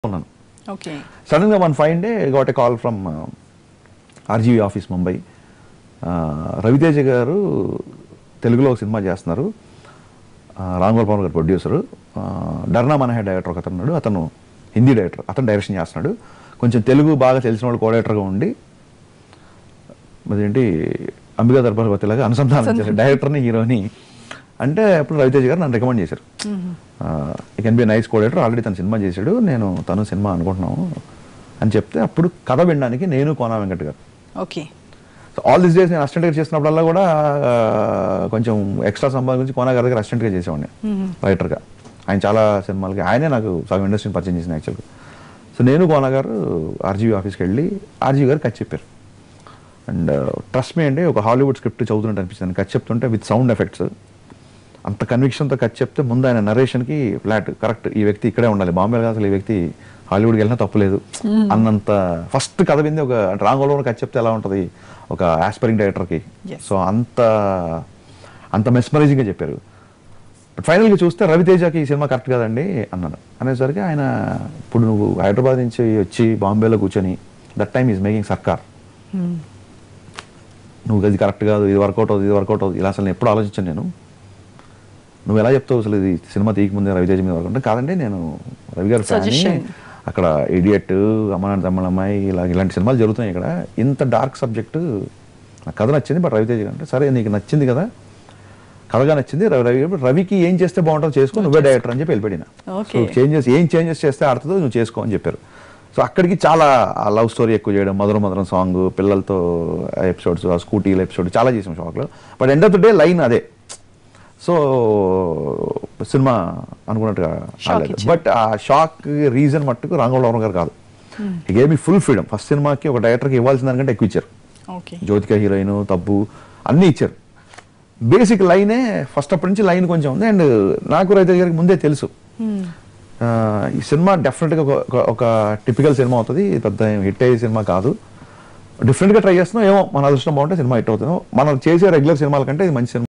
ఉన్నాను ఓకే సడన్గా one five day got a call from RGV office Mumbai Raviteja గారు తెలుగులో ఒక సినిమా చేస్తున్నారు ఆ, రామ్ గోపాల్ గారు ప్రొడ్యూసరు డర్నా మనహే డైరెక్టర్ ఒక అతను ఉన్నాడు అతను హిందీ డైరెక్టర్ అతను డైరెక్షన్ చేస్తున్నాడు కొంచెం తెలుగు బాగా తెలిసిన వాళ్ళు కోడైరెక్టర్గా ఉండి అదేంటి అంబికా దర్బార్ లాగా అనుసంధానం చేశారు డైరెక్టర్ని హీరోని అంటే అప్పుడు రవితేజ గారు నన్ను రికమెండ్ చేశారు ఈ కెన్ బి నైస్ కోడేటర్ ఆల్రెడీ తను సినిమా చేశాడు నేను తను సినిమా అనుకుంటున్నాము అని చెప్తే అప్పుడు కథ వినడానికి నేను కోనా వెంకట్ గారు okay so all this days నేను అసిస్టెంట్గా చేసినప్పుడల్లా కూడా ఆ, కొంచెం ఎక్స్ట్రా సంపాదించి కోనా గారి దగ్గర అసిస్టెంట్గా చేసేవాడిని రైటర్గా ఆయన చాలా సినిమాలకి ఆయనే నాకు సగం ఇండస్ట్రీని పరిచయం చేసిన యాక్చువల్గా సో నేను కోనా గారు ఆర్జీవీ ఆఫీస్కి వెళ్ళి ఆర్జీవీ గారు కట్ చెప్పారు అండ్ ట్రస్ట్ మీ అండి ఒక హాలీవుడ్ స్క్రిప్ట్ చదువుతున్నట్టు అనిపిస్తుంది కట్ చెప్తుంటే విత్ సౌండ్ ఎఫెక్ట్స్ అంత కన్విక్షన్తో కట్ చెప్తే ముందు ఆయన నరేషన్కి ఫ్లాట్ కరెక్ట్ ఈ వ్యక్తి ఇక్కడే ఉండాలి బాంబేలో కాదు అసలు ఈ వ్యక్తి హాలీవుడ్కి వెళ్ళినా తప్పులేదు అన్నంత ఫస్ట్ కథ వింది ఒక అంటే రాంగోలో కట్ చెప్తే ఎలా ఉంటుంది ఒక ఆస్పరింగ్ డైరెక్టర్కి Yes. సో అంత అంత మెస్మరైజింగ్గా చెప్పారు బట్ ఫైనల్గా చూస్తే రవితేజకి ఈ సినిమా కరెక్ట్ కదండి అన్నాను అనేసరికి ఆయన ఇప్పుడు నువ్వు హైదరాబాద్ నుంచి వచ్చి బాంబేలో కూర్చొని దట్ టైమ్ ఈజ్ మేకింగ్ సర్కార్ నువ్వు అది కరెక్ట్ కాదు ఇది వర్కౌట్ అవుతుంది ఇది వర్కౌట్ అవుతుంది ఇలా అసలు నేను ఎప్పుడు ఆలోచించాను నేను నువ్వు ఎలా చెప్తావు అసలు ఇది సినిమా తీయకముందే రవితేజ మీద వర్క్ అంటే కాదండి నేను రవి గారు ఫ్యాన్ Suggestion. అక్కడ ఇడియట్ అమ్మనాడు తమ్ముళ్ళమ్మాయి ఇలా ఇలాంటి సినిమాలు జరుగుతున్నాయి ఇక్కడ ఇంత డార్క్ సబ్జెక్టు నాకు కథ నచ్చింది బట్ రవితేజ గారు అంటే సరే నీకు నచ్చింది కదా కథగా నచ్చింది రవి రవి గారు రవికి ఏం చేస్తే బాగుంటుందో చేసుకో నువ్వే డైరెక్టర్ అని చెప్పి వెళ్ళిపోయినా Okay. సో చేంజెస్ ఏం చేంజెస్ చేస్తే ఆడుతుందో నువ్వు చేసుకో అని చెప్పారు సో అక్కడికి చాలా ఆ లవ్ స్టోరీ ఎక్కువ చేయడం మధుర మధురం సాంగ్ పిల్లలతో ఎపిసోడ్స్ ఆ స్కూటీల ఎపిసోడ్ చాలా చేసాం షాక్లో but end of the day line అదే సో సినిమా అనుకున్నట్టుగా Shock ఇచ్చింది. బట్ ఆ షాక్ రీజన్ మట్టుకు రాంగోళవరం గారు కాదు ఈ గేమ్ ఫుల్ ఫ్రీడమ్ ఫస్ట్ సినిమాకి ఒక డైరెక్టర్కి ఇవ్వాల్సిన దానికంటే ఎక్కువ ఇచ్చారు ఓకే జ్యోతిక హీరోయిన్ తబ్బు అన్నీ ఇచ్చారు బేసిక్ లైనే ఫస్ట్ అప్పటి నుంచి లైన్ కొంచెం ఉంది అండ్ నాకు రైతు గారికి ముందే తెలుసు ఆ, ఈ సినిమా డెఫినెట్గా ఒక- ఒక- ఒక టిపికల్ సినిమా అవుతుంది ఇది పెద్ద హిట్ అయ్యే సినిమా కాదు డిఫరెంట్గా ట్రై చేస్తున్నాం ఏమో మన అదృష్టం బాగుంటే సినిమా హిట్ అవుతుంది మనం చేసే రెగ్యులర్ సినిమాల కంటే ఇది మంచి సినిమా